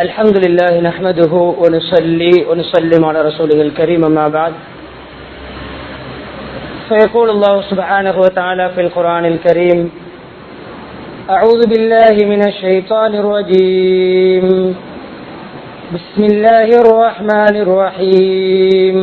الحمد لله نحمده ونصلي ونسلم على رسوله الكريم أما بعد فيقول الله سبحانه وتعالى في القرآن الكريم أعوذ بالله من الشيطان الرجيم بسم الله الرحمن الرحيم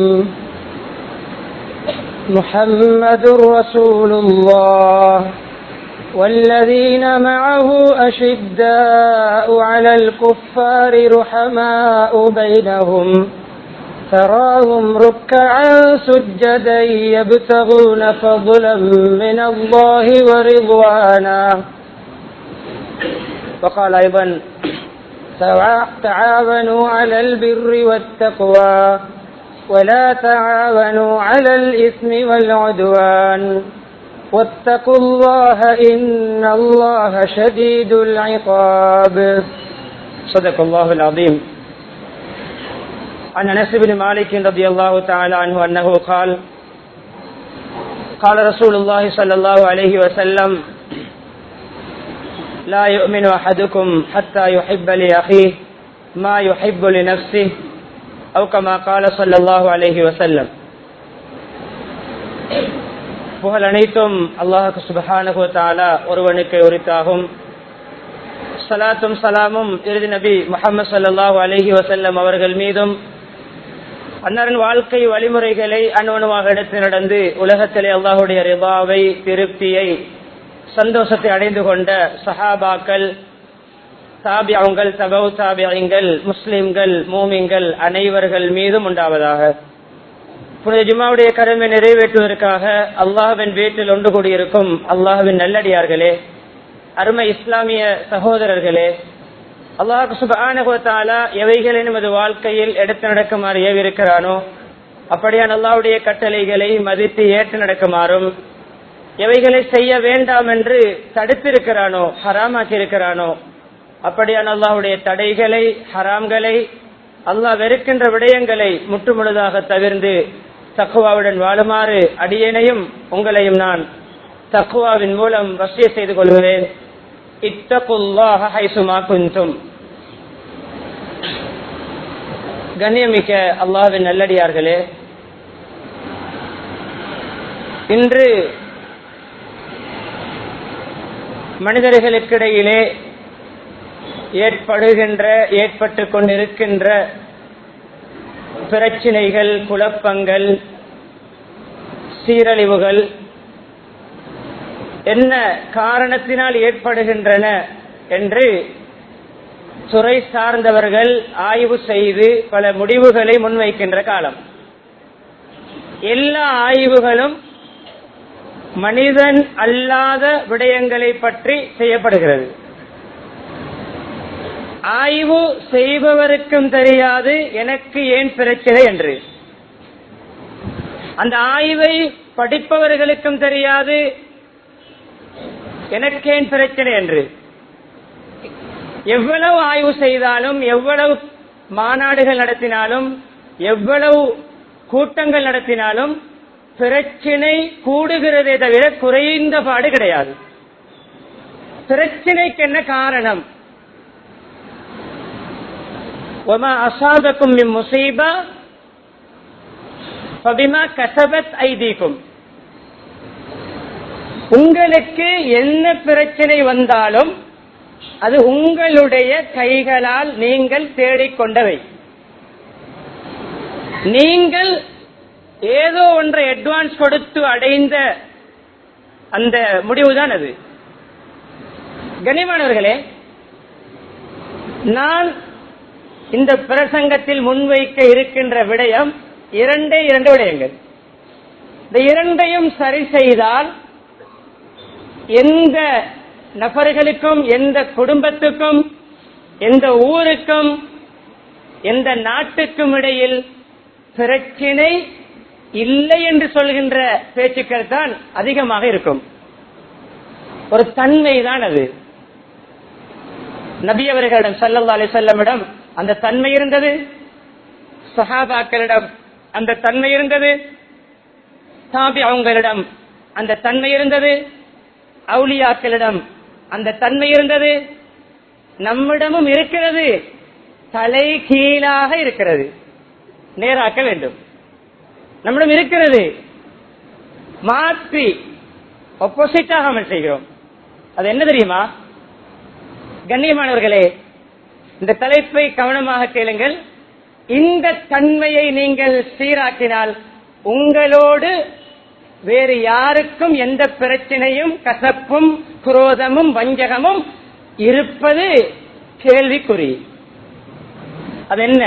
محمد رسول الله والذين معه أشداء على الكفار رحماء بينهم تراهم ركعا سجدا يبتغون فضلا من الله ورضوانا وقال أيضا تعاونوا على البر والتقوى ولا تعاونوا على الإثم والعدوان واتقوا الله إن الله شديد العقاب صدق الله العظيم عن أنس بن مالك رضي الله تعالى عنه أنه قال قال رسول الله صلى الله عليه وسلم لا يؤمن أحدكم حتى يحب لأخيه ما يحب لنفسه أو كما قال صلى الله عليه وسلم புகழ் அனைத்தும் அல்லாஹு சுபஹானஹு தாலா ஒருவனுக்கு உரித்தாகும் சலாத்தும் சலாமும் இறுதி நபி முகமது சல்லாஹூ அலஹி வசல்லம் அவர்கள் மீதும் அன்னரின் வாழ்க்கை வழிமுறைகளை அணுவணுவாக எடுத்து நடந்து உலகத்திலே அல்லாஹுடைய ரிபாவை திருப்தியை சந்தோஷத்தை அடைந்து கொண்ட சஹாபாக்கள் தாபியங்கள் தபவு தாபியங்கள் முஸ்லிம்கள் மூமிங்கள் அனைவர்கள் மீதும் உண்டாவதாக புனித ஜுமாவுடைய கடமை நிறைவேற்றுவதற்காக அல்லாஹுவின் வீட்டில் ஒன்று கூடியிருக்கும் அல்லாஹுவின் நல்லடியார்களே அருமை இஸ்லாமிய சகோதரர்களே அல்லாஹு சுபானுகத்தாலா எவைகளை நமது வாழ்க்கையில் எடுத்து நடக்குமாறு ஏவிருக்கிறானோ அப்படியான் அல்லாவுடைய கட்டளைகளை மதித்து ஏற்று நடக்குமாறும் எவைகளை செய்ய வேண்டாம் என்று தடுத்திருக்கிறானோ ஹராமாக்கி இருக்கிறானோ அப்படியான் அல்லாஹுடைய தடைகளை ஹராம்களை அல்லாஹ் வெறுக்கின்ற விடயங்களை முற்றுமுழுதாக தவிர்ந்து தக்குவாவுடன் வாழுமாறு அடியேனையும் உங்களையும் நான் தக்குவாவின் மூலம் வசிய செய்து கொள்கிறேன் இத்தகுல்லாஹ ஹைசுமா குந்தும் கண்ணியமிக்க அல்லாவின் நல்லடியார்களே இன்று மனிதர்களுக்கிடையிலே ஏற்படுகின்ற ஏற்பட்டு கொண்டிருக்கின்ற பிரச்சினைகள் குழப்பங்கள் சீரழிவுகள் என்ன காரணத்தினால் ஏற்படுகின்றன என்று துறை சார்ந்தவர்கள் ஆய்வு செய்து பல முடிவுகளை முன்வைக்கின்ற காலம் எல்லா ஆய்வுகளும் மனிதன் அல்லாத விடயங்களை பற்றி செய்யப்படுகிறது ஆய்வு செய்பவருக்கும் தெரியாது எனக்கு ஏன் பிரச்சனை என்று அந்த ஆய்வை படிப்பவர்களுக்கும் தெரியாது எனக்கேன் பிரச்சனை என்று எவ்வளவு ஆய்வு செய்தாலும் எவ்வளவு மாநாடுகள் நடத்தினாலும் எவ்வளவு கூட்டங்கள் நடத்தினாலும் பிரச்சினை கூடுகிறதே தவிர குறைந்த பாடு கிடையாது பிரச்சினைக்கு என்ன காரணம் وما أصابكم من مصيبة فبما كسبت أيديكم உங்களுக்கு என்ன பிரச்சனை வந்தாலும் அது உங்களுடைய கைகளால் நீங்கள் தேடிக்கொண்டவை நீங்கள் ஏதோ ஒன்றை அட்வான்ஸ் கொடுத்து அடைந்த அந்த முடிவுதான் அது கனிமானவர்களே நான் இந்த பிரசங்கத்தில் முன்வைக்க இருக்கின்ற விடயம் இரண்டே இரண்டு விடயங்கள் இந்த இரண்டையும் சரி செய்தால் எந்த நபர்களுக்கும் எந்த குடும்பத்துக்கும் எந்த ஊருக்கும் எந்த நாட்டுக்கும் இடையில் பிரச்சினை இல்லை என்று சொல்கின்ற பேச்சுக்கள் தான் அதிகமாக இருக்கும் ஒரு தன்மை தான் அது நபி அவர்களிடம் சல்லல்லா அலி செல்லமிடம் அந்த தன்மை இருந்தது சஹாபாக்களிடம் அந்த தன்மை இருந்தது தாபி அவங்களிடம் அந்த தன்மை இருந்தது அவுலியாக்களிடம் அந்த தன்மை இருந்தது நம்மிடமும் இருக்கிறது தலை கீழாக இருக்கிறது நேராக்க வேண்டும் நம்மிடம் இருக்கிறது மாற்றி ஒப்போசிட்டாக அமல் செய்கிறோம் அது என்ன தெரியுமா கண்ணியமானவர்களே இந்த தலைப்பை கவனமாக கேளுங்கள் இந்த தன்மையை நீங்கள் சீராக்கினால் உங்களோடு வேறு யாருக்கும் எந்த பிரச்சனையும் கசப்பும் குரோதமும் வஞ்சகமும் இருப்பது கேள்விக்குறி அது என்ன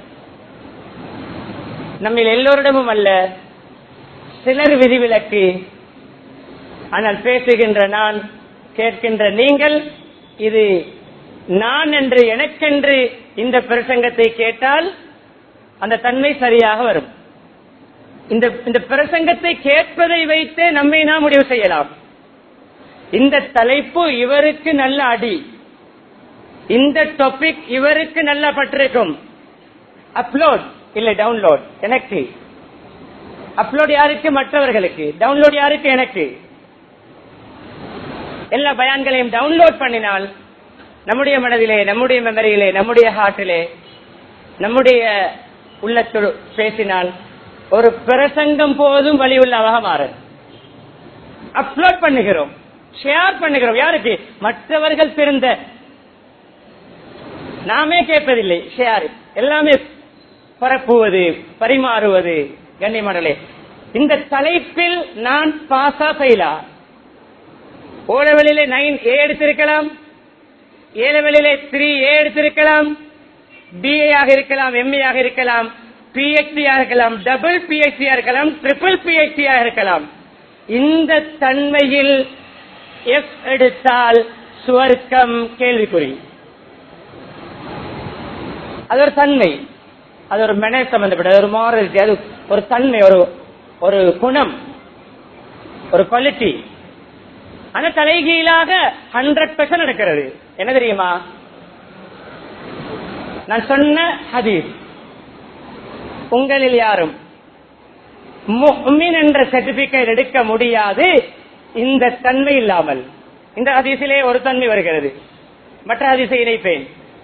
நம்ம எல்லோரிடமும் அல்ல சிலர் விதிவிலக்கு ஆனால் பேசுகின்ற நான் கேட்கின்ற நீங்கள் இது நான் என்று எனக்கென்று இந்த பிரசங்கத்தை கேட்டால் அந்த தன்மை சரியாக வரும் இந்த இந்த பிரசங்கத்தை கேட்பதை வைத்து நம்மை நாம் முடிவு செய்யலாம் இந்த தலைப்பு இவருக்கு நல்ல அடி இந்த டாபிக் இவருக்கு நல்ல பட்டிருக்கும் அப்லோட் இல்ல டவுன்லோட் எனக்கு அப்லோட் யாருக்கு மற்றவர்களுக்கு டவுன்லோட் யாருக்கு எனக்கு எல்லா பயான்களையும் டவுன்லோட் பண்ணினால் நம்முடைய மனதிலே நம்முடைய மெமரியிலே நம்முடைய ஹார்ட்டிலே நம்முடைய உள்ளத்தோடு பேசினால் ஒரு பிரசங்கம் போதும் வழி உள்ளவாக மாறும் அப்லோட் பண்ணுகிறோம் ஷேர் பண்ணுகிறோம் யாருக்கு மற்றவர்கள் பிறந்த நாமே கேட்பதில்லை ஷேர் எல்லாமே பரப்புவது பரிமாறுவது கண்ணியமடலே இந்த தலைப்பில் நான் பாசா பயிலா ஓலவெளியிலே நைன் ஏ எடுத்திருக்கலாம் ஏலவெளியிலே த்ரீ ஏ எடுத்திருக்கலாம் பிஏ ஆக இருக்கலாம் எம்ஏ ஆக இருக்கலாம் பிஹெச்டி இருக்கலாம் டபுள் பிஹெச்டி இருக்கலாம் ட்ரிபிள் பிஹெச்டி இருக்கலாம் இந்த தன்மையில் எஃப் எடுத்தால் சுவர்க்கம் கேள்விக்குறி அது ஒரு தன்மை அது ஒரு மென சம்பந்தப்பட்ட ஒரு மாரலிட்டி அது ஒரு தன்மை ஒரு ஒரு குணம் ஒரு குவாலிட்டி ஆனா தலைகீழாக ஹண்ட்ரட் பெர்சன்ட் நடக்கிறது என்ன தெரியுமா நான் சொன்ன ஹதீஸ் உங்களில் யாரும் முஃமின் என்ற சர்டிபிகேட் எடுக்க முடியாது இந்த தன்மை இல்லாமல் இந்த ஹதீஸிலே ஒரு தன்மை வருகிறது மற்ற ஹதீஸை இணைப்பேன்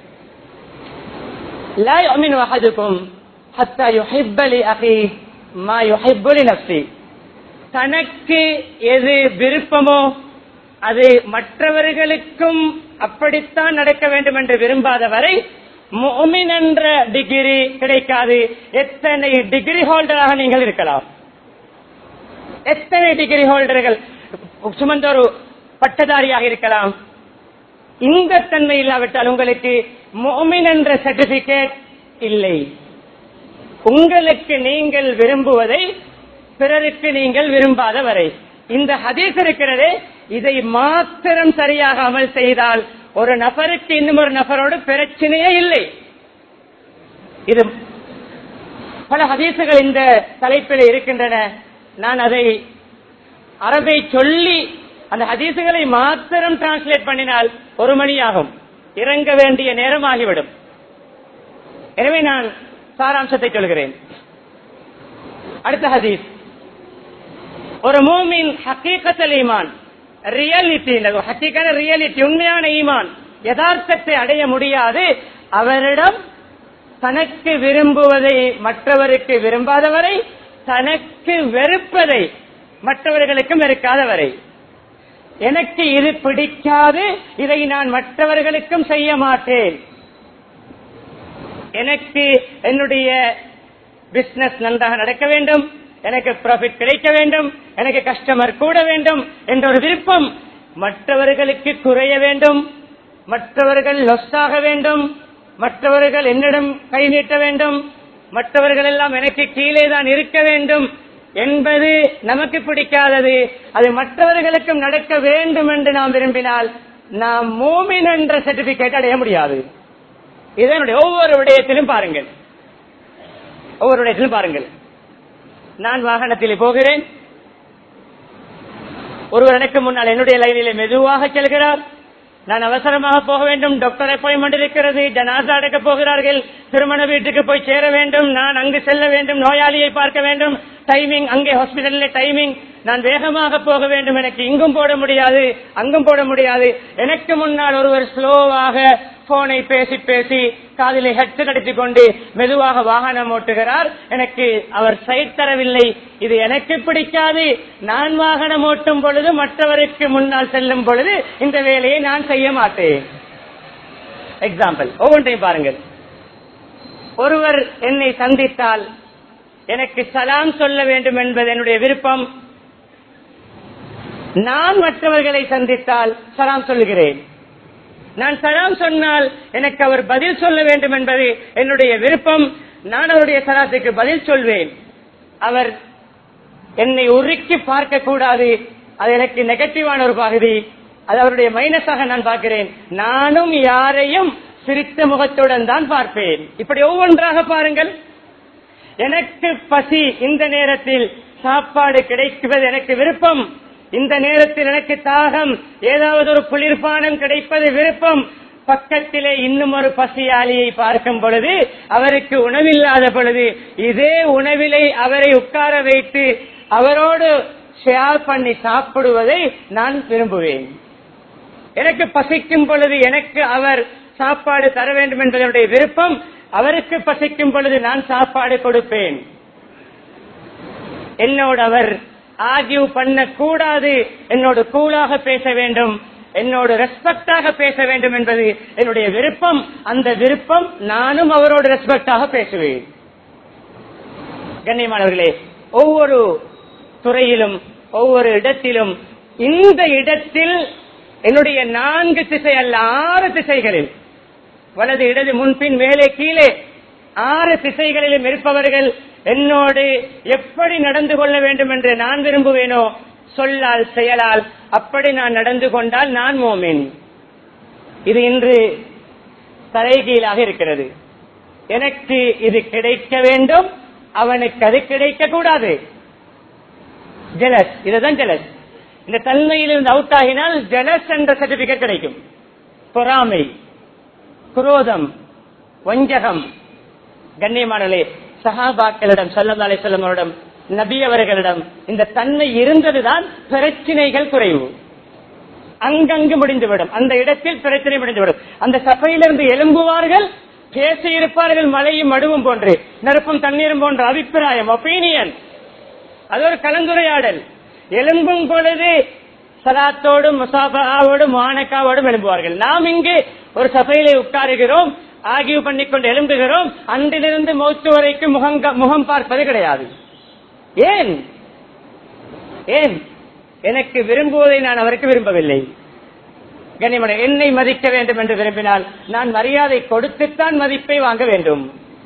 لا يؤمن أحدكم حتى يحب لأخيه ما يحب لنفسه தனக்கு எது விருப்பமோ அது மற்றவர்களுக்கும் அப்படித்தான் நடக்க வேண்டும் என்று விரும்பாத வரை முஃமின் என்ற டிகிரி கிடைக்காது எத்தனை டிகிரி ஹோல்டராக நீங்கள் இருக்கலாம் எத்தனை டிகிரி ஹோல்டர்கள் சுமந்த ஒரு பட்டதாரியாக இருக்கலாம் இந்த தன்மை இல்லாவிட்டால் உங்களுக்கு மோமின் என்ற சர்டிபிகேட் இல்லை உங்களுக்கு நீங்கள் விரும்புவதை பிறருக்கு நீங்கள் விரும்பாத வரை இந்த ஹதீஸ் இருக்கிறதே இதை மாத்திரம் சரியாக அமல் செய்தால் ஒரு நபருக்கு இன்னும் ஒரு நபரோடு பிரச்சனையே இல்லை இது பல ஹதீசுகள் இந்த தலைப்பில் இருக்கின்றன நான் அதை அரபை சொல்லி அந்த ஹதீசுகளை மாத்திரம் டிரான்ஸ்லேட் பண்ணினால் ஒரு மணி ஆகும் இறங்க வேண்டிய நேரம் ஆகிவிடும் எனவே நான் சாராம்சத்தை சொல்கிறேன் அடுத்த ஹதீஸ் ஒரு மூமின் ஹக்கீக்கத்தல் ஈமான் ரியாலிட்டி ஹக்கீக்கான ரியாலிட்டி உண்மையான ஈமான் யதார்த்தத்தை அடைய முடியாது அவரிடம் தனக்கு விரும்புவதை மற்றவருக்கு விரும்பாதவரை தனக்கு வெறுப்பதை மற்றவர்களுக்கும் வெறுக்காதவரை எனக்கு இது பிடிக்காது இதை நான் மற்றவர்களுக்கும் செய்ய மாட்டேன் எனக்கு என்னுடைய பிசினஸ் நன்றாக நடக்க வேண்டும் எனக்கு ப்ராஃபிட் கிடைக்க வேண்டும் எனக்கு கஸ்டமர் கூட வேண்டும் என்ற ஒரு விருப்பம் மற்றவர்களுக்கு குறைய வேண்டும் மற்றவர்கள் லொஸ்டாக வேண்டும் மற்றவர்கள் என்னிடம் கை நீட்ட வேண்டும் மற்றவர்கள் எல்லாம் எனக்கு கீழே தான் இருக்க வேண்டும் என்பது நமக்கு பிடிக்காதது அது மற்றவர்களுக்கும் நடக்க வேண்டும் என்று நாம் விரும்பினால் நாம் மூமின் என்ற சர்டிபிகேட் அடைய முடியாது இதனுடைய ஒவ்வொரு விடயத்திலும் பாருங்கள் ஒவ்வொரு விடயத்திலும் பாருங்கள் நான் வாகனத்தில் போகிறேன் ஒருவர் எனக்கு முன்னால் என்னுடைய லைனிலே மெதுவாக செல்கிறார் நான் அவசரமாக போக வேண்டும் டாக்டர் அப்பாயின்மெண்ட் இருக்கிறது ஜனாசா அடைக்க போகிறார்கள் திருமண வீட்டுக்கு போய் சேர வேண்டும் நான் அங்கு செல்ல வேண்டும் நோயாளியை பார்க்க வேண்டும் டைமிங் அங்கே ஹாஸ்பிட்டலில் டைமிங் நான் வேகமாக போக வேண்டும் எனக்கு இங்கும் போட முடியாது அங்கும் போட முடியாது எனக்கு முன்னால் ஒருவர் ஸ்லோவாக போனை பேசி பேசி காதிலே ஹெட்செட் அடித்துக் கொண்டு மெதுவாக வாகனம் ஓட்டுகிறார் எனக்கு அவர் சைட் தரவில்லை இது எனக்கு பிடிக்காது நான் வாகனம் ஓட்டும் பொழுது மற்றவருக்கு முன்னால் செல்லும் பொழுது இந்த வேலையை நான் செய்ய மாட்டேன் எக்ஸாம்பிள் ஒவ்வொன்றையும் பாருங்கள் ஒருவர் என்னை சந்தித்தால் எனக்கு சலாம் சொல்ல வேண்டும் என்பது என்னுடைய விருப்பம் நான் மற்றவர்களை சந்தித்தால் சலாம் சொல்லுகிறேன் நான் சலாம் சொன்னால் எனக்கு அவர் பதில் சொல்ல வேண்டும் என்பது என்னுடைய விருப்பம் நான் அவருடைய சலாத்துக்கு பதில் சொல்வேன் அவர் என்னை உருக்கி பார்க்க கூடாது அது எனக்கு நெகட்டிவான ஒரு பகுதி அது அவருடைய மைனஸாக நான் பார்க்கிறேன் நானும் யாரையும் சிரித்த முகத்துடன் தான் பார்ப்பேன் இப்படி ஒவ்வொன்றாக பாருங்கள் எனக்கு பசி இந்த நேரத்தில் சாப்பாடு கிடைக்குவது எனக்கு விருப்பம் இந்த நேரத்தில் எனக்கு தாகம் ஏதாவது ஒரு குளிர்பானம் கிடைப்பது விருப்பம் பக்கத்திலே இன்னும் ஒரு பசியாளியை பார்க்கும் பொழுது அவருக்கு உணவில்லாத பொழுது இதே உணவிலை அவரை உட்கார வைத்து அவரோடு ஷேர் பண்ணி சாப்பிடுவதை நான் விரும்புவேன் எனக்கு பசிக்கும் பொழுது எனக்கு அவர் சாப்பாடு தர வேண்டும் என்பதனுடைய விருப்பம் அவருக்கு பசிக்கும் பொழுது நான் சாப்பாடு கொடுப்பேன் என்னோடு அவர் ஆகிய பண்ண கூடாது என்னோடு கூலாக பேச வேண்டும் என்னோடு ரெஸ்பெக்டாக பேச வேண்டும் என்பது என்னுடைய விருப்பம் அந்த விருப்பம் நானும் அவரோடு ரெஸ்பெக்டாக பேசுவேன் கண்ணியமானவர்களே ஒவ்வொரு துறையிலும் ஒவ்வொரு இடத்திலும் இந்த இடத்தில் என்னுடைய நான்கு திசை அல்ல ஆறு திசைகளில் வலது இடது முன்பின் மேலே கீழே ஆறு திசைகளிலும் இருப்பவர்கள் என்னோடு எப்படி நடந்து கொள்ள வேண்டும் என்று நான் விரும்புவேனோ சொல்லால் செயலால் அப்படி நான் நடந்து கொண்டால் நான் மோமின் இது இன்று தலைகீழாக இருக்கிறது எனக்கு இது கிடைக்க வேண்டும் அவனுக்கு அது கிடைக்க கூடாது ஜெலஸ் இதுதான் ஜெலஸ் இந்த தன்மையில் இருந்து அவுட் ஆகினால் ஜெலஸ் என்ற சர்டிபிகேட் கிடைக்கும் பொறாமை குரோதம் வஞ்சகம் கண்ணியமானே சஹாபாக்களிடம் சல்லா அலிசல்லம் அவரிடம் நபி அவர்களிடம் இந்த தன்மை இருந்ததுதான் பிரச்சனைகள் குறைவு அங்கங்கு முடிந்துவிடும் அந்த இடத்தில் பிரச்சனை முடிந்துவிடும் அந்த சபையிலிருந்து எழும்புவார்கள் பேசியிருப்பார்கள் மழையும் மடுவும் போன்று நெருப்பும் தண்ணீரும் போன்ற அபிப்பிராயம் ஒப்பீனியன் அது ஒரு கலந்துரையாடல் எழும்பும் பொழுது சலாத்தோடும் முசாபாவோடும் மானக்காவோடும் எழும்புவார்கள் நாம் இங்கு ஒரு சபையிலே உட்காருகிறோம் ஆகிய பண்ணிக்கொண்டு எழும்புகிறோம் அன்றிலிருந்து மௌத்து வரைக்கும் முகம் முகம் பார்ப்பது கிடையாது ஏன் ஏன் எனக்கு விரும்புவதை நான் அவருக்கு விரும்பவில்லை கனிமனை என்னை மதிக்க வேண்டும் என்று விரும்பினால் நான் மரியாதை கொடுத்துத்தான் மதிப்பை வாங்க வேண்டும்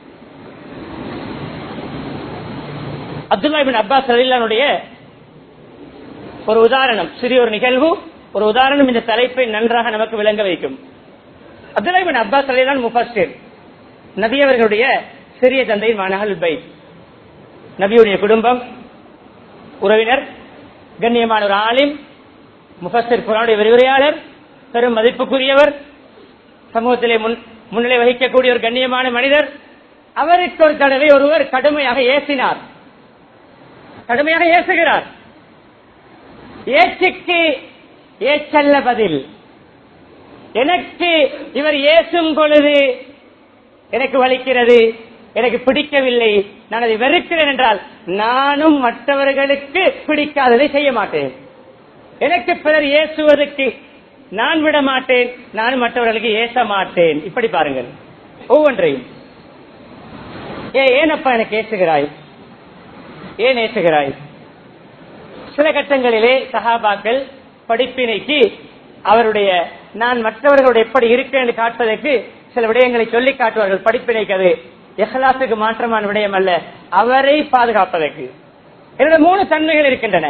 அப்துல்லா பின் அப்பாஸ் அலிலானுடைய ஒரு உதாரணம் சிறிய ஒரு நிகழ்வு ஒரு உதாரணம் இந்த தலைப்பை நன்றாக நமக்கு விளங்க வைக்கும் அப்துல்லா பின் அப்பாஸ் அலிலான் முஃபஸ்டிர் நபி அவர்களுடைய சிறிய தந்தையின் மனகல் பை நபியுடைய குடும்பம் உறவினர் கண்ணியமான ஒரு ஆலிம் முஃபஸ்டிர் குரானுடைய விரிவுரையாளர் பெரும் மதிப்புக்குரியவர் சமூகத்திலே முன்னிலை வகிக்கக்கூடிய ஒரு கண்ணியமான மனிதர் அவருக்கு ஒரு தடவை ஒருவர் கடுமையாக ஏசினார் கடுமையாக ஏசுகிறார் ஏச்சுக்கு ஏச்சல்ல பதில் எனக்கு இவர் ஏசும் பொழுது எனக்கு வலிக்கிறது எனக்கு பிடிக்கவில்லை நான் அதை வெறுக்கிறேன் என்றால் நானும் மற்றவர்களுக்கு பிடிக்காததை செய்ய மாட்டேன் எனக்கு பிறர் ஏசுவதற்கு நான் விட மாட்டேன் நான் மற்றவர்களுக்கு ஏச மாட்டேன் இப்படி பாருங்கள் ஒவ்வொன்றையும் ஏ ஏனப்பா எனக்கு ஏசுகிறாய் ஏன் ஏசுகிறாய் சில கட்டங்களிலே சகாபாக்கள் படிப்பினைக்கு அவருடைய நான் மற்றவர்களோட எப்படி இருக்கேன் என்று காட்டுவதற்கு சில விடயங்களை சொல்லி காட்டுவார்கள் படிப்பினைக்கு அது எஹலாசுக்கு மாற்றமான விடயம் அல்ல அவரை பாதுகாப்பதற்கு என்னுடைய மூணு தன்மைகள் இருக்கின்றன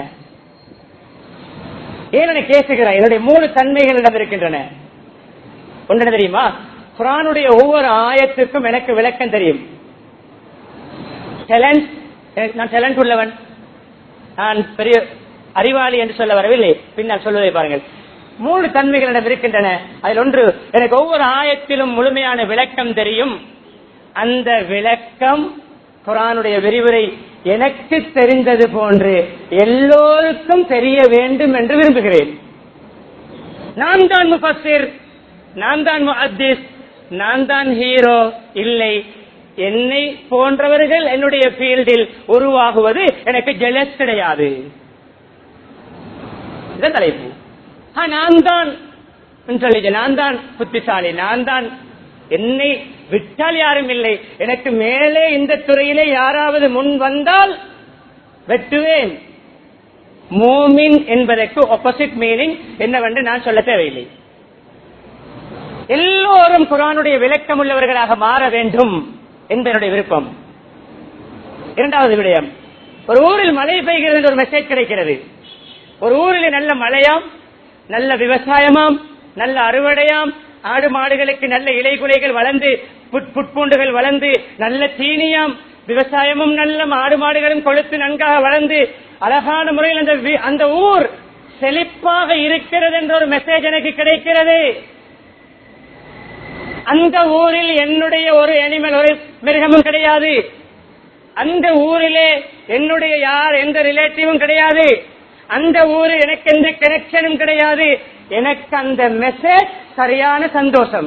ஏன் எனக்கு கேசுகிறாய் என்னுடைய மூணு தன்மைகளிடம் இருக்கின்றன ஒன்று தெரியுமா குரானுடைய ஒவ்வொரு ஆயத்துக்கும் எனக்கு விளக்கம் தெரியும் டேலண்ட் நான் டேலண்ட் உள்ளவன் நான் பெரிய அறிவாளி என்று சொல்ல வரவில்லை பின்னால் சொல்வதை பாருங்கள் மூன்று தன்மைகளிடம் இருக்கின்றன அதில் ஒன்று எனக்கு ஒவ்வொரு ஆயத்திலும் முழுமையான விளக்கம் தெரியும் அந்த விளக்கம் குரானுடைய விரிவுரை எனக்கு தெரிந்தது போன்று எல்லோருக்கும் தெரிய வேண்டும் என்று விரும்புகிறேன் நான் தான் முஃபசிர் நான் தான் முஹத்திஸ் நான் தான் ஹீரோ இல்லை என்னை போன்றவர்கள் என்னுடைய ஃபீல்டில் உருவாகுவது எனக்கு ஜெலஸ் கிடையாது இதான் தலைப்பு ஆ, நான் தான் சொல்லி நான் தான் புத்திசாலி நான் தான் என்னை விட்டால் யாரும் இல்லை எனக்கு மேலே இந்த துறையிலே யாராவது முன் வந்தால் வெட்டுவேன் மூமின் என்பதற்கு ஆப்போசிட் மீனிங் என்னவென்று நான் சொல்ல தேவையில்லை எல்லோரும் குரானுடைய விளக்கம் உள்ளவர்களாக மாற வேண்டும் என்பதனுடைய விருப்பம் இரண்டாவது விடயம் ஒரு ஊரில் மழை பெய்கிறது என்று ஒரு மெசேஜ் கிடைக்கிறது ஒரு ஊரில் நல்ல மழையாம் நல்ல விவசாயமாம் நல்ல அறுவடையாம் ஆடு மாடுகளுக்கு நல்ல இலைகுலைகள் வளர்ந்து புட்- புட்பூண்டுகள் வளர்ந்து நல்ல தீனியாம் விவசாயமும் நல்ல ஆடு மாடுகளும் கொழுத்து நன்காக வளர்ந்து அழகான முறையில் அந்த வி- அந்த ஊர் செழிப்பாக இருக்கிறது என்ற ஒரு மெசேஜ் எனக்கு கிடைக்கிறது அந்த ஊரில் என்னுடைய ஒரு அனிமல் ஒரு மிருகமும் கிடையாது அந்த ஊரிலே என்னுடைய யார் எந்த ரிலேட்டிவும் கிடையாது அந்த ஊரில் எனக்கு எந்த கனெக்ஷனும் கிடையாது எனக்கு அந்த மெசேஜ் சரியான சந்தோஷம்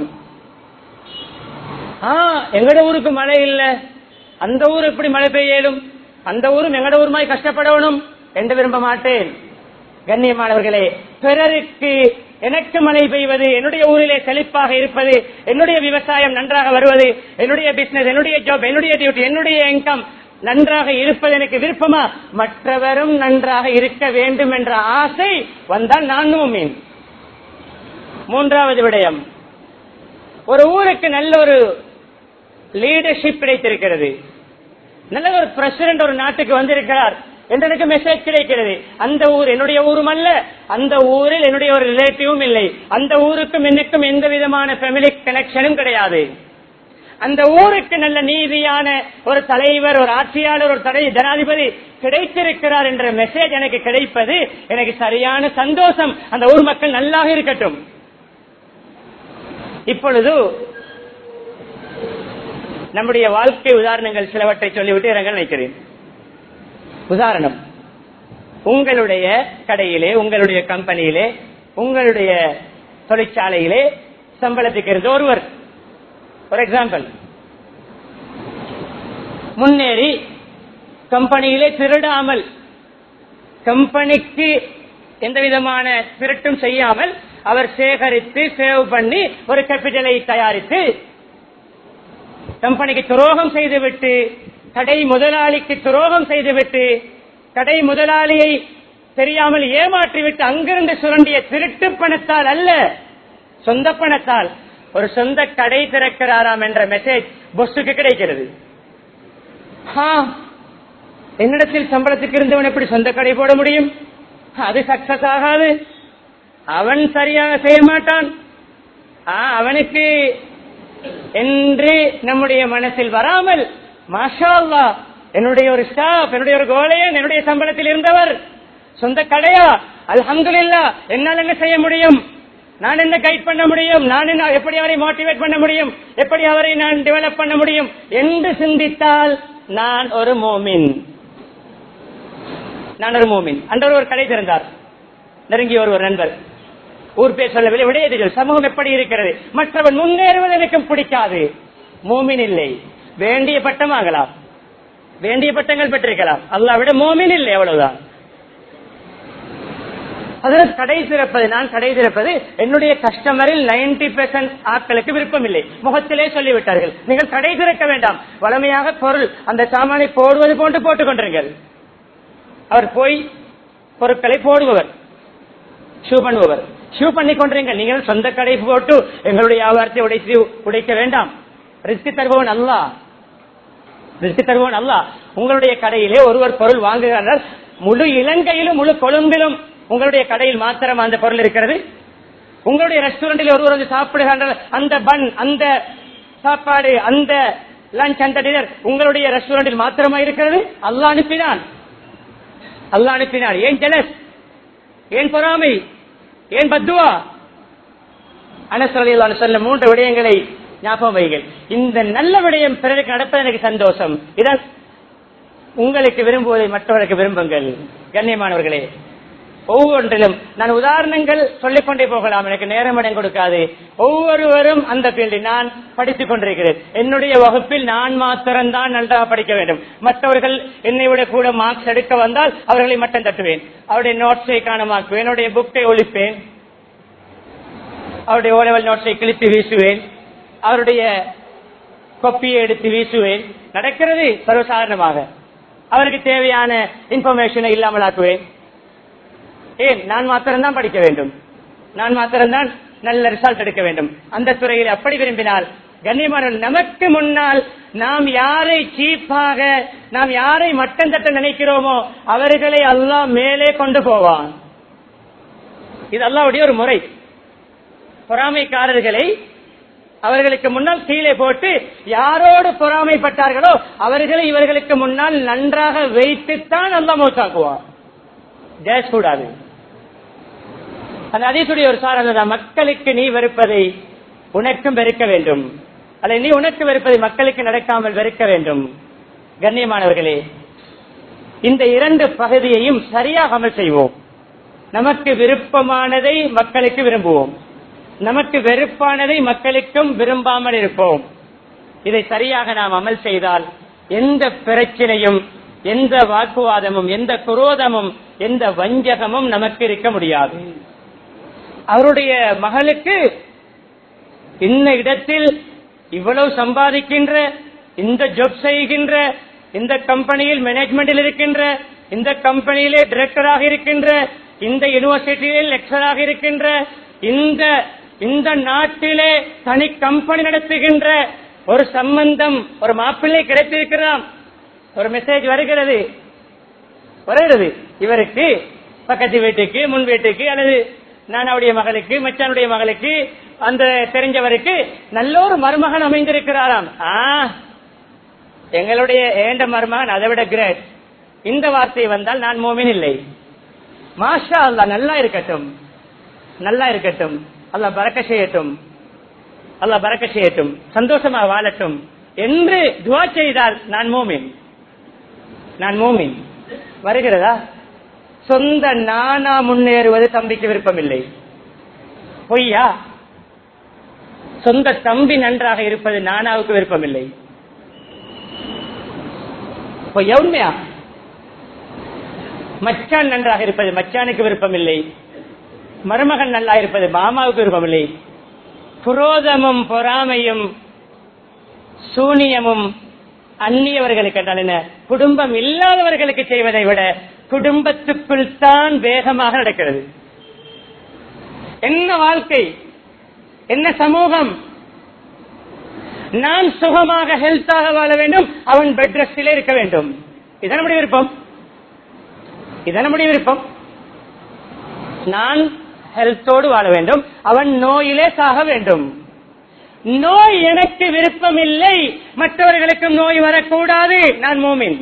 ஆ எங்கட ஊருக்கு மழை இல்ல அந்த ஊர் எப்படி மழை பெய்யலும் அந்த ஊரும் எங்கட ஊருமாய் கஷ்டப்படணும் என்று விரும்ப மாட்டேன் கண்ணியமானவர்களே பிறருக்கு எனக்கு மழை பெய்வது என்னுடைய ஊரிலே செழிப்பாக இருப்பது என்னுடைய விவசாயம் நன்றாக வருவது என்னுடைய பிசினஸ் என்னுடைய ஜாப் என்னுடைய டியூட்டி என்னுடைய இன்கம் நன்றாக இருப்பது எனக்கு விருப்பமா மற்றவரும் நன்றாக இருக்க வேண்டும் என்ற ஆசை வந்தால் நான் மீன் மூன்றாவது விடயம் ஒரு ஊருக்கு நல்ல ஒரு லீடர்ஷிப் கிடைத்திருக்கிறது நல்ல ஒரு பிரசிடന്റ് ஒரு நாட்டுக்கு வந்திருக்கிறார் என்று எனக்கு மெசேஜ் கிடைக்கிறது அந்த ஊர் என்னுடைய ஊரும் அல்ல அந்த ஊரில் என்னுடைய ஒரு ரிலேட்டிவும் இல்லை அந்த ஊருக்கும் எனக்கும் எந்த விதமான ஃபேமிலி கனெக்ஷனும் கிடையாது அந்த ஊருக்கு நல்ல நீதியான ஒரு தலைவர் ஒரு ஆட்சியாளர் ஒரு தடை ஜனாதிபதி கிடைத்திருக்கிறார் என்ற மெசேஜ் எனக்கு கிடைப்பது எனக்கு சரியான சந்தோஷம் அந்த ஊர் மக்கள் நல்லாக இருக்கட்டும் இப்பொழுது நம்முடைய வாழ்க்கை உதாரணங்கள் சிலவற்றை சொல்லிவிட்டு இறங்க நினைக்கிறேன் உதாரணம் உங்களுடைய கடையிலே உங்களுடைய கம்பெனியிலே உங்களுடைய தொழிற்சாலையிலே சம்பளத்துக்கு இருந்த ஒருவர் ஃபார் எக்ஸாம்பிள் முன்னேறி கம்பெனியிலே திருடாமல் கம்பெனிக்கு எந்த விதமான திருட்டும் செய்யாமல் அவர் சேகரித்து சேவ் பண்ணி ஒரு கேபிட்டலை தயாரித்து கம்பெனிக்கு துரோகம் செய்துவிட்டு கடை முதலாளிக்கு துரோகம் செய்துவிட்டு கடை முதலாளியை தெரியாமல் ஏமாற்றிவிட்டு அங்கிருந்து சுரண்டிய திருட்டு பணத்தால் அல்ல சொந்த பணத்தால் ஒரு சொந்த கடை திறக்கிறாராம் என்ற மெசேஜ் பொஸ்ஸுக்கு கிடைக்கிறது ஆ, என்னிடத்தில் சம்பளத்துக்கு இருந்தவன் எப்படி சொந்த கடை போட முடியும் அது சக்சஸ் ஆகாது அவன் சரியாக செய்ய மாட்டான் ஆ, அவனுக்கு என்று நம்முடைய மனசில் வராமல் மாஷா அல்லாஹ், என்னுடைய ஒரு ஸ்டாஃப் என்னுடைய ஒரு கோலையன் என்னுடைய சம்பளத்தில் இருந்தவர் சொந்த கடையா அல்ஹம்துலில்லாஹ் என்னால் என்ன செய்ய முடியும் நான் என்ன கைட் பண்ண முடியும் நான் என்ன எப்படி அவரை மோட்டிவேட் பண்ண முடியும் எப்படி அவரை நான் டெவலப் பண்ண முடியும் என்று சிந்தித்தால் நான் ஒரு மோமின் நான் ஒரு மோமின் அன்றவர் ஒரு கடை திறந்தார் நெருங்கிய ஒரு ஒரு நண்பர் ஊர் பேர் சொல்லவில்லை விடையதிகள் சமூகம் எப்படி இருக்கிறது மற்றவன் முன்னேறுவது எனக்கு பிடிக்காது மோமின் இல்லை வேண்டிய பட்டம் ஆகலாம் வேண்டிய பட்டங்கள் பெற்றிருக்கலாம் அல்லாஹ் விட மோமின் இல்லை அவ்வளவுதான் அதில் கடை திறப்பது நான் கடை திறப்பது என்னுடைய கஸ்டமரில் நைன்டி பெர்சன்ட் ஆட்களுக்கு விருப்பம் இல்லை முகத்திலே சொல்லிவிட்டார்கள் நீங்கள் கடை திறக்க வேண்டாம் வளமையாக பொருள் அந்த சாமானை போடுவது போன்று போட்டுக் கொண்டிருங்கள் அவர் போய் பொருட்களை போடுபவர் ஷூ பண்ணுபவர் ஷூ பண்ணி கொண்டிருங்கள் நீங்கள் சொந்த கடை போட்டு எங்களுடைய வியாபாரத்தை உடைத்து உடைக்க வேண்டாம் ரிஸ்க் தருபவன் அல்ல ரிஸ்க் தருபவன் அல்ல உங்களுடைய கடையிலே ஒருவர் பொருள் வாங்குகிறார் முழு இலங்கையிலும் முழு கொழும்பிலும் உங்களுடைய கடையில் மாத்திரம் அந்த பொருள் இருக்கிறது உங்களுடைய ரெஸ்டாரண்டில் ஒருவர் வந்து சாப்பிடுகின்ற அந்த பன் அந்த சாப்பாடு அந்த லஞ்ச் அந்த டின்னர் உங்களுடைய ரெஸ்டாரண்டில் மாத்திரமா இருக்கிறது அல்லாஹ் அனுப்பினான் அல்லாஹ் அனுப்பினான் ஏன் ஜெலஸ் ஏன் பொறாமை ஏன் பத்துவா அனசலில் சொல்ல மூன்று விடயங்களை ஞாபகம் வைகள் இந்த நல்ல விடயம் பிறருக்கு நடப்பது எனக்கு சந்தோஷம் இதான் உங்களுக்கு விரும்புவதை மற்றவர்களுக்கு விரும்புங்கள் கண்ணியமானவர்களே ஒவ்வொன்றிலும் நான் உதாரணங்கள் சொல்லிக்கொண்டே போகலாம் எனக்கு நேரம் இடம் கொடுக்காது ஒவ்வொருவரும் அந்த ஃபீல்டில் நான் படித்துக் கொண்டிருக்கிறேன் என்னுடைய வகுப்பில் நான் மாத்திரம்தான் நன்றாக படிக்க வேண்டும் மற்றவர்கள் என்னை விட கூட மார்க்ஸ் எடுக்க வந்தால் அவர்களை மட்டம் தட்டுவேன் அவருடைய நோட்ஸை காணமாக்குவேன் என்னுடைய புக்கை ஒழிப்பேன் அவருடைய ஓலவல் நோட்ஸை கிழித்து வீசுவேன் அவருடைய கொப்பியை எடுத்து வீசுவேன் நடக்கிறது சர்வசாதாரணமாக அவருக்கு தேவையான இன்ஃபர்மேஷனை இல்லாமல் ஆக்குவேன் ஏன் நான் மாத்திரம்தான் படிக்க வேண்டும் நான் மாத்திரம்தான் நல்ல ரிசல்ட் எடுக்க வேண்டும் அந்த துறையில் அப்படி விரும்பினால் கண்ணியமான நமக்கு முன்னால் நாம் யாரை சீப்பாக நாம் யாரை மட்டம் தட்ட நினைக்கிறோமோ அவர்களை அல்லாஹ் மேலே கொண்டு போவான் இது அல்லாவுடைய ஒரு முறை பொறாமைக்காரர்களை அவர்களுக்கு முன்னால் கீழே போட்டு யாரோடு பொறாமைப்பட்டார்களோ அவர்களை இவர்களுக்கு முன்னால் நன்றாக வைத்துத்தான் அல்ல மௌத்தாக்குவார் ஜெயக்கூடாது அந்த அதீசுடைய ஒரு சார் மக்களுக்கு நீ வெறுப்பதை உனக்கும் வெறுக்க வேண்டும் அல்ல நீ உனக்கு வெறுப்பதை மக்களுக்கு நடக்காமல் வெறுக்க வேண்டும் கண்ணியமானவர்களே இந்த இரண்டு பகுதியையும் சரியாக அமல் செய்வோம் நமக்கு விருப்பமானதை மக்களுக்கு விரும்புவோம் நமக்கு வெறுப்பானதை மக்களுக்கும் விரும்பாமல் இருப்போம் இதை சரியாக நாம் அமல் செய்தால் எந்த பிரச்சனையும் எந்த வாக்குவாதமும் எந்த குரோதமும் எந்த வஞ்சகமும் நமக்கு இருக்க முடியாது அவருடைய மகளுக்கு இந்த இடத்தில் இவ்வளவு சம்பாதிக்கின்ற இந்த ஜாப் செய்கின்ற இந்த கம்பெனியில் மேனேஜ்மெண்டில் இருக்கின்ற இந்த கம்பெனியிலே டிரெக்டராக இருக்கின்ற இந்த யூனிவர்சிட்டியில் லெக்சராக இருக்கின்ற இந்த இந்த நாட்டிலே தனி கம்பெனி நடத்துகின்ற ஒரு சம்பந்தம் ஒரு மாப்பிள்ளை கிடைத்திருக்கிறான் ஒரு மெசேஜ் வருகிறது வருகிறது இவருக்கு பக்கத்து வீட்டுக்கு முன் வீட்டுக்கு அல்லது நானாவுடைய மகளுக்கு மச்சானுடைய மகளுக்கு அந்த தெரிஞ்சவருக்கு நல்ல ஒரு மருமகன் அமைந்திருக்கிறாராம் ஆ எங்களுடைய ஏண்ட மருமகன் அதை விட கிரேட் இந்த வார்த்தை வந்தால் நான் மோமின் இல்லை மாஷா அல்லா நல்லா இருக்கட்டும் நல்லா இருக்கட்டும் அல்லா பறக்க செய்யட்டும் அல்லா பறக்க செய்யட்டும் சந்தோஷமா வாழட்டும் என்று துவா செய்தால் நான் மோமின் நான் மோமின் வருகிறதா சொந்த நானா முன்னேறுவது தம்பிக்கு விருப்பமில்லை பொய்யா சொந்த தம்பி நன்றாக இருப்பது நானாவுக்கு விருப்பமில்லை பொய்யா உண்மையா மச்சான் நன்றாக இருப்பது மச்சானுக்கு விருப்பமில்லை மருமகன் நல்லா இருப்பது மாமாவுக்கு விருப்பமில்லை புரோதமும் பொறாமையும் சூனியமும் அந்நியவர்களுக்கு என்றால் என்ன குடும்பம் இல்லாதவர்களுக்கு செய்வதை விட குடும்பத்துக்குள் தான் வேகமாக நடக்கிறது என்ன வாழ்க்கை என்ன சமூகம் நான் சுகமாக ஹெல்த்தாக வாழ வேண்டும் அவன் பெட் ரெஸ்டிலே இருக்க வேண்டும் இதான் நம்முடைய விருப்பம் இதான் நம்முடைய விருப்பம் நான் ஹெல்த்தோடு வாழ வேண்டும் அவன் நோயிலே சாக வேண்டும் நோய் எனக்கு விருப்பம் இல்லை மற்றவர்களுக்கும் நோய் வரக்கூடாது நான் மோமின்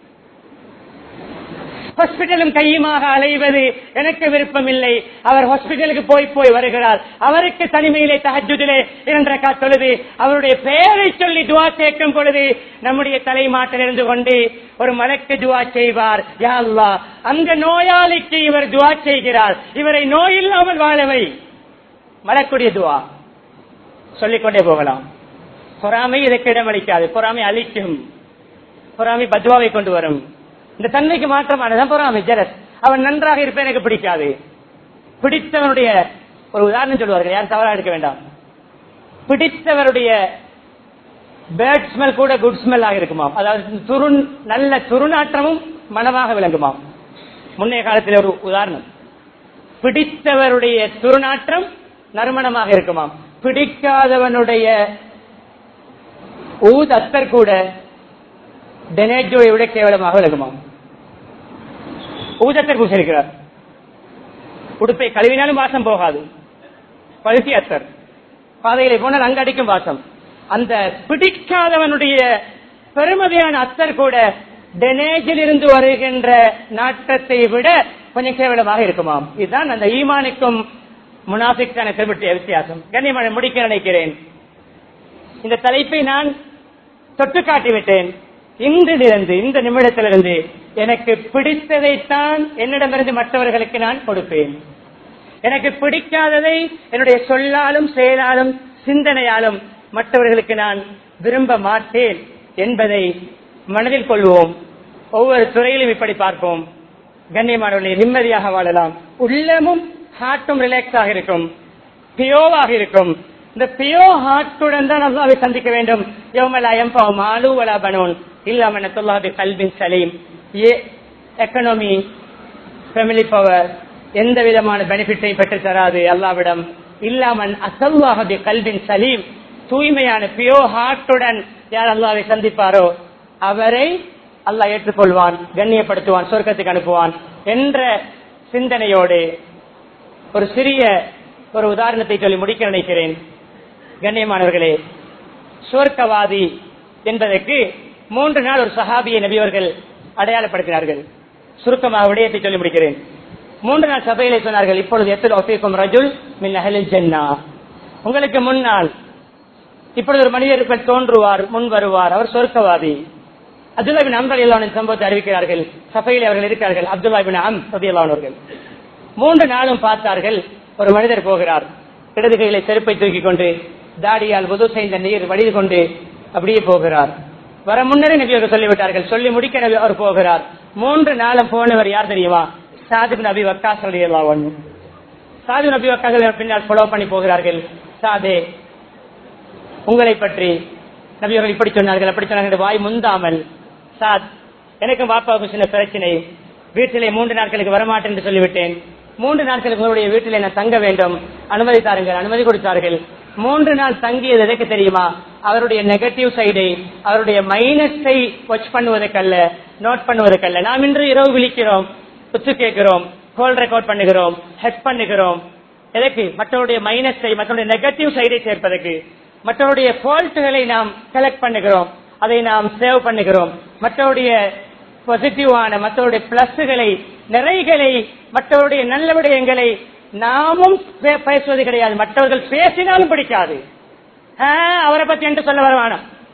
ஹாஸ்பிட்டலும் கையுமாக அலைவது எனக்கு விருப்பம் இல்லை அவர் ஹாஸ்பிட்டலுக்கு போய் போய் வருகிறார் அவருக்கு தனிமையிலே தகஜுதிலே இரண்டரை தொழுது அவருடைய பெயரை சொல்லி துவா கேட்கும் பொழுது நம்முடைய தலைமாட்டில் இருந்து கொண்டு ஒரு மலக்கு துவா செய்வார் யா அல்லாஹ் அந்த நோயாளிக்கு இவர் துவா செய்கிறார் இவரை நோய் இல்லாமல் வாழவை மலக்குடைய துவா சொல்லிக்கொண்டே போகலாம் பொறாமை இதற்கு இடமளிக்காது பொறாமை அழிக்கும் பொறாமை பத்வாவை கொண்டு வரும் இந்த தன்மைக்கு மாற்றமானதான் பொறாமை ஜெரஸ் அவன் நன்றாக இருப்ப எனக்கு பிடிக்காது பிடித்தவனுடைய ஒரு உதாரணம் சொல்லுவார்கள் யாரும் தவறா எடுக்க வேண்டாம் பிடித்தவருடைய பேட் ஸ்மெல் கூட குட் ஸ்மெல் ஆக இருக்குமாம் அதாவது துரு நல்ல துருநாற்றமும் மனமாக விளங்குமாம் முன்னைய காலத்தில் ஒரு உதாரணம் பிடித்தவருடைய துருநாற்றம் நறுமணமாக இருக்குமாம் பிடிக்காதவனுடைய ஊத் அத்தர் கூட டெனேஜோவை விட கேவலமாக விலகுமாம் ஊதத்தர் பூசிருக்கிறார் உடுப்பை கழுவினாலும் வாசம் போகாது பழுத்தி அத்தர் பாதையிலே போனால் அங்க அடிக்கும் வாசம் அந்த பிடிக்காதவனுடைய பெருமதியான அத்தர் கூட டெனேஜில் இருந்து வருகின்ற நாட்டத்தை விட கொஞ்சம் கேவலமாக இருக்குமாம் இதுதான் அந்த ஈமானுக்கும் முனாஃபிக்கான பெருமட்டிய வித்தியாசம் கண்ணியமான முடிக்க நினைக்கிறேன் இந்த தலைப்பை நான் தொட்டு காட்டிவிட்டேன் இன்றிலிருந்து இந்த நிமிடத்திலிருந்து எனக்கு பிடித்ததைத்தான் என்னிடமிருந்து மற்றவர்களுக்கு நான் கொடுப்பேன் எனக்கு பிடிக்காததை என்னுடைய சொல்லாலும் செயலாலும் சிந்தனையாலும் மற்றவர்களுக்கு நான் விரும்ப மாட்டேன் என்பதை மனதில் கொள்வோம் ஒவ்வொரு துறையிலும் இப்படி பார்ப்போம் கண்ணியமானவர்களை நிம்மதியாக வாழலாம் உள்ளமும் ஹார்ட்டும் ரிலாக்ஸாக இருக்கும் பியோவாக இருக்கும் இந்த பியோ ஹார்ட்டுடன் தான் அல்லாவை சந்திக்க வேண்டும் யௌமலா எம்பாவும் ஆலு வலா பனோன் இல்லாம தொல்லாபி கல்வின் சலீம் ஏ எக்கனாமி ஃபேமிலி பவர் எந்த விதமான பெனிஃபிட்டை பெற்று தராது அல்லாவிடம் இல்லாமன் அசல்வாகி கல்வின் சலீம் தூய்மையான பியோ ஹார்ட்டுடன் யார் அல்லாவை சந்திப்பாரோ அவரை அல்லாஹ் ஏற்றுக்கொள்வான் கண்ணியப்படுத்துவான் சொர்க்கத்துக்கு அனுப்புவான் என்ற சிந்தனையோடு ஒரு சிறிய ஒரு உதாரணத்தை சொல்லி முடிக்க நினைக்கிறேன் கண்ணியமானவர்களே சுவர்க்கவாதி என்பதற்கு மூன்று நாள் ஒரு சஹாபியை நபியவர்கள் அடையாளப்படுத்தினார்கள் சுருக்கமாக விடயத்தை சொல்லி முடிக்கிறேன் மூன்று நாள் சபையிலே சொன்னார்கள் இப்பொழுது எத்தனை ஒஃபீக்கும் ரஜுல் மின் அஹலில் ஜென்னா உங்களுக்கு முன்னால் இப்பொழுது ஒரு மனிதர் தோன்றுவார் முன் வருவார் அவர் சொர்க்கவாதி அப்துல்லா பின் அம்பர் இல்லாவின் சம்பவத்தை அறிவிக்கிறார்கள் சபையில் அவர்கள் இருக்கிறார்கள் அப்துல்லா பின் அம் சதியல்லானவர்கள் மூன்று நாளும் பார்த்தார்கள் ஒரு மனிதர் போகிறார் இடது கையில செருப்பை தூக்கிக் கொண்டு தாடியால் உதவு செய்த நீர் வடிது கொண்டு அப்படியே போகிறார் வர முன்னரே நபி அவர்கள் சொல்லிவிட்டார்கள் சொல்லி முடிக்க நபி அவர் போகிறார் மூன்று நாளும் போனவர் யார் தெரியுமா சாதிப் நபி வக்கா சொல்லியெல்லாம் சாது நபி வக்காக்கள் பின்னால் ஃபாலோ பண்ணி போகிறார்கள் சாதே உங்களை பற்றி நபி அவர்கள் இப்படி சொன்னார்கள் அப்படி சொன்னார்கள் வாய் முந்தாமல் சாத் எனக்கும் பாப்பாவுக்கும் சின்ன பிரச்சனை வீட்டிலே மூன்று நாட்களுக்கு வரமாட்டேன் என்று சொல்லிவிட்டேன் மூன்று நாட்களுக்கு உங்களுடைய வீட்டிலே நான் தங்க வேண்டும் அனுமதி தாருங்கள் அனுமதி கொடுத்தார்கள் மூன்று நாள் தங்கியது எதற்கு தெரியுமா அவருடைய நெகட்டிவ் சைடை அவருடைய மைனஸை வாட்ச் பண்ணுவதற்கல்ல நோட் பண்ணுவதற்கல்ல நாம் இன்று இரவு விழிக்கிறோம் உத்து கேட்கிறோம் கோல் ரெக்கார்ட் பண்ணுகிறோம் ஹெட் பண்ணுகிறோம் எதற்கு மற்றவருடைய மைனஸை மற்றவருடைய நெகட்டிவ் சைடை சேர்ப்பதற்கு மற்றவருடைய ஃபால்ட்டுகளை நாம் கலெக்ட் பண்ணுகிறோம் அதை நாம் சேவ் பண்ணுகிறோம் மற்றவருடைய பாசிட்டிவான மற்றவருடைய பிளஸ்களை நிறைகளை மற்றவருடைய நல்ல விடயங்களை நாமும் பே- பேசுவது கிடையாது மற்றவர்கள் பேசினாலும் பிடிக்காது ஆ, அவரை பத்தி என்று சொல்ல வரவானா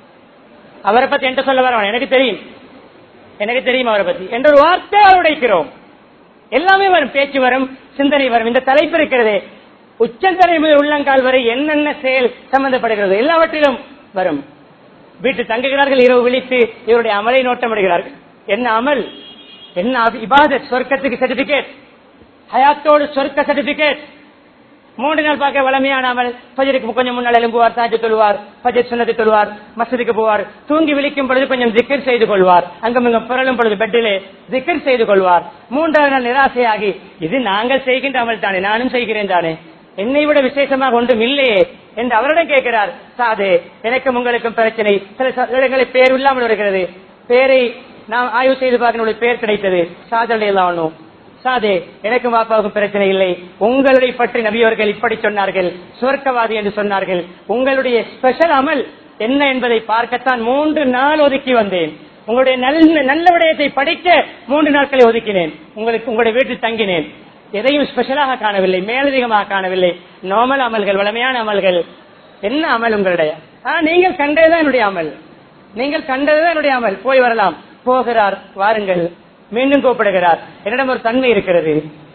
அவரை பத்தி என்று சொல்ல வரவானா எனக்கு தெரியும் எனக்கு தெரியும் அவரை பத்தி என்ற ஒரு வார்த்தையால் உடைக்கிறோம் எல்லாமே வரும் பேச்சு வரும் சிந்தனை வரும் இந்த தலைப்பு இருக்கிறதே உச்சந்தலை முதல் உள்ளங்கால் வரை என்னென்ன செயல் சம்பந்தப்படுகிறது எல்லாவற்றிலும் வரும் வீட்டு தங்குகிறார்கள் இரவு விழித்து இவருடைய அமலை நோட்டமிடுகிறார்கள் என்ன அமல் என்ன அபி- இபாதத் சொர்க்கத்துக்கு சர்டிபிகேட் ஹயாத்தோடு சொர்க்க சர்டிபிகேட் மூன்று நாள் பார்க்க வளமையான அமல் பஜருக்கு கொஞ்சம் முன்னால் எழும்புவார் சாஜி தொழுவார் பஜர் சுண்ணத்தை தொழுவார் மசதிக்கு போவார் தூங்கி விழிக்கும் பொழுது கொஞ்சம் திக்கர் செய்து கொள்வார் அங்கும் இங்கும் புரளும் பொழுது பெட்டிலே திக்கர் செய்து கொள்வார் மூன்றாவது நாள் நிராசையாகி இது நாங்கள் செய்கின்ற அமல் தானே நானும் செய்கிறேன் தானே என்னை விட விசேஷமாக ஒன்றும் இல்லையே என்று அவரிடம் கேட்கிறார் சாதே எனக்கும் உங்களுக்கும் பிரச்சனை சில ச- இடங்களில் பேர் இல்லாமல் வருகிறது பேரை நாம் ஆய்வு செய்து பார்க்கணும் பேர் கிடைத்தது சாதனை எல்லாம் சாதே எனக்கும் பாப்பாவுக்கும் பிரச்சனை இல்லை உங்களுடைய பற்றி நபியவர்கள் இப்படி சொன்னார்கள் சுவர்க்கவாதி என்று சொன்னார்கள் உங்களுடைய ஸ்பெஷல் அமல் என்ன என்பதை பார்க்கத்தான் மூன்று நாள் ஒதுக்கி வந்தேன் உங்களுடைய நல்ல நல்ல விடயத்தை படிக்க மூன்று நாட்களை ஒதுக்கினேன் உங்களுக்கு உங்களுடைய வீட்டில் தங்கினேன் எதையும் ஸ்பெஷலாக காணவில்லை மேலதிகமாக காணவில்லை நார்மல் அமல்கள் வளமையான அமல்கள் என்ன அமல் உங்களுடைய ஆ, நீங்கள் கண்டதுதான் என்னுடைய அமல் நீங்கள் கண்டதுதான் என்னுடைய அமல் போய் வரலாம் போகிறார் வாருங்கள் மீண்டும் கூப்பிடுகிறார் என்னிடம் ஒரு தன்மை இருக்கிறது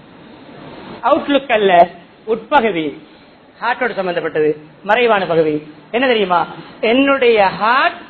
அவுட்லுக் அல்ல உட்பகுதி ஹார்ட்டோடு சம்பந்தப்பட்டது மறைவான பகுதி என்ன தெரியுமா என்னுடைய ஹார்ட்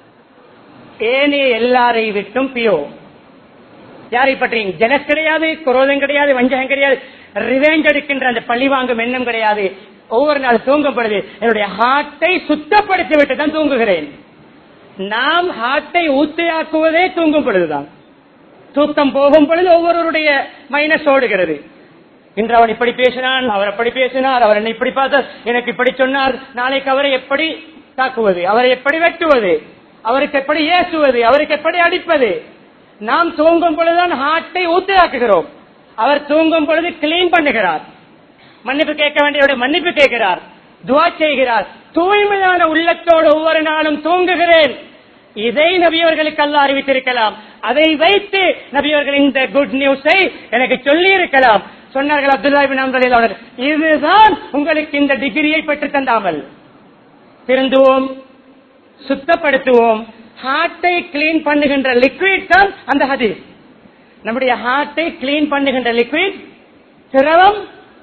ஏனைய எல்லாரை விட்டும் பியோ யாரை பற்றி ஜனஸ் கிடையாது குரோதம் கிடையாது வஞ்சகம் கிடையாது ரிவேஞ்ச் எடுக்கின்ற அந்த பழி வாங்கும் எண்ணம் கிடையாது ஒவ்வொரு நாள் தூங்கும் பொழுது என்னுடைய ஹார்ட்டை சுத்தப்படுத்தி விட்டு தான் தூங்குகிறேன் நாம் ஹார்ட்டை ஊத்தையாக்குவதே தூங்கும் பொழுதுதான் தூக்கம் போகும் பொழுது ஒவ்வொருவருடைய மைனஸ் ஓடுகிறது இன்று அவன் இப்படி பேசினான் அவர் அப்படி பேசினார் அவர் என்னை இப்படி பார்த்தார் எனக்கு இப்படி சொன்னார் நாளைக்கு அவரை எப்படி தாக்குவது அவரை எப்படி வெட்டுவது அவருக்கு எப்படி ஏசுவது அவருக்கு எப்படி அடிப்பது நாம் தூங்கும் பொழுதுதான் ஹார்ட்டை ஊத்தையாக்குகிறோம் அவர் தூங்கும் பொழுது கிளீன் பண்ணுகிறார் மன்னிப்பு கேட்க வேண்டியவருடைய மன்னிப்பு கேட்கிறார் துவா செய்கிறார் தூய்மையான உள்ளத்தோடு ஒவ்வொரு நாளும் தூங்குகிறேன் இதை நபியவர்களுக்கு அல்ல அறிவித்திருக்கலாம் அதை வைத்து நபியவர்கள் இந்த குட் நியூஸை எனக்கு சொல்லி இருக்கலாம் சொன்னார்கள் அப்துல்லா பின் அம்ரலில் அவர்கள் இதுதான் உங்களுக்கு இந்த டிகிரியை பெற்று தந்தாமல் திருந்துவோம் சுத்தப்படுத்துவோம் ஹார்ட்டை கிளீன் பண்ணுகின்ற லிக்விட் தான் அந்த ஹதீஸ் நம்முடைய ஹார்ட்டை கிளீன் பண்ணுகின்ற லிக்விட் திரவம்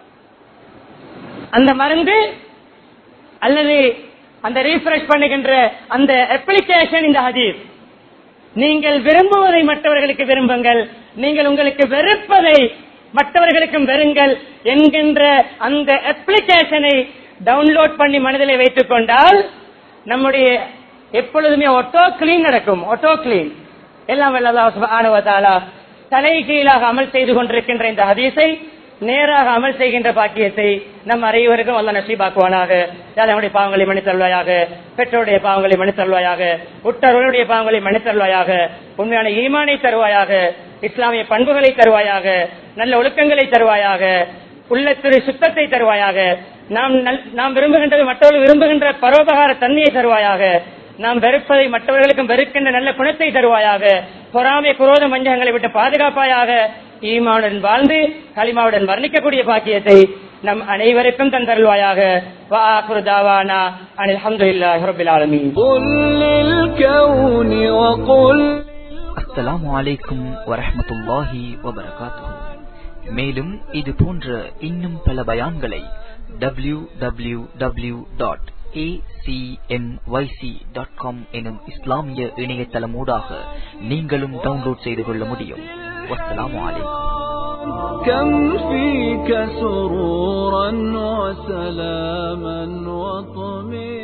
அந்த மருந்து அல்லது அந்த ரீஃப்ரெஷ் பண்ணுகின்ற அந்த அப்ளிகேஷன் இந்த ஹதீஸ் நீங்கள் விரும்புவதை மற்றவர்களுக்கு விரும்புங்கள் நீங்கள் உங்களுக்கு வெறுப்பதை மற்றவர்களுக்கும் வெறுங்கள் என்கின்ற அந்த அப்ளிகேஷனை டவுன்லோட் பண்ணி மனதிலே வைத்துக் கொண்டால் நம்முடைய எப்பொழுதுமே ஆட்டோ கிளீன் நடக்கும் ஆட்டோ கிளீன் எல்லாம் ஆணுவதாலா தலை கீழாக அமல் செய்து கொண்டிருக்கின்ற இந்த ஹதீஸை நேராக அமல் செய்கின்ற பாக்கியத்தை நம் அனைவருக்கும் வல்ல நசீபாக்குவானாக நம்முடைய பாவங்களை மன்னித்தருள்வாயாக பெற்றோருடைய பாவங்களை மன்னித்தருள்வாயாக உற்றவர்களுடைய பாவங்களை மன்னித்தருள்வாயாக உண்மையான ஈமானை தருவாயாக இஸ்லாமிய பண்புகளை தருவாயாக நல்ல ஒழுக்கங்களை தருவாயாக உள்ளத்திரு சுத்தத்தை தருவாயாக நாம் நல்- நாம் விரும்புகின்றது மற்றவர்கள் விரும்புகின்ற பரோபகார தன்மையை தருவாயாக நாம் வெறுப்பதை மற்றவர்களுக்கும் வெறுக்கின்ற நல்ல குணத்தை தருவாயாக பொறாமை குரோத மஞ்சகங்களை விட்டு பாதுகாப்பாயாக ஈமாவுடன் வாழ்ந்து களிமாவுடன் வர்ணிக்கக்கூடிய பாக்கியத்தை நம் அனைவருக்கும் தந்தருள்வாயாக வாக்குரு தாவானா அனில் அஹமதுல்லாஹி ரபில் ஆலமீன் قل للكون وقل அஸ்ஸலாமு அலைக்கும் வரஹ்மத்துல்லாஹி வபரகாத்துஹு மேலும் இது போன்ற இன்னும் பல பயான்களை W W W dot dot com எனும் இஸ்லாமிய இணையதளமூடாக நீங்களும் டவுன்லோட் செய்து கொள்ள முடியும் வஸ்ஸலாமு அலைக்கும் كم فيك سرورا وسلاما وطمئنا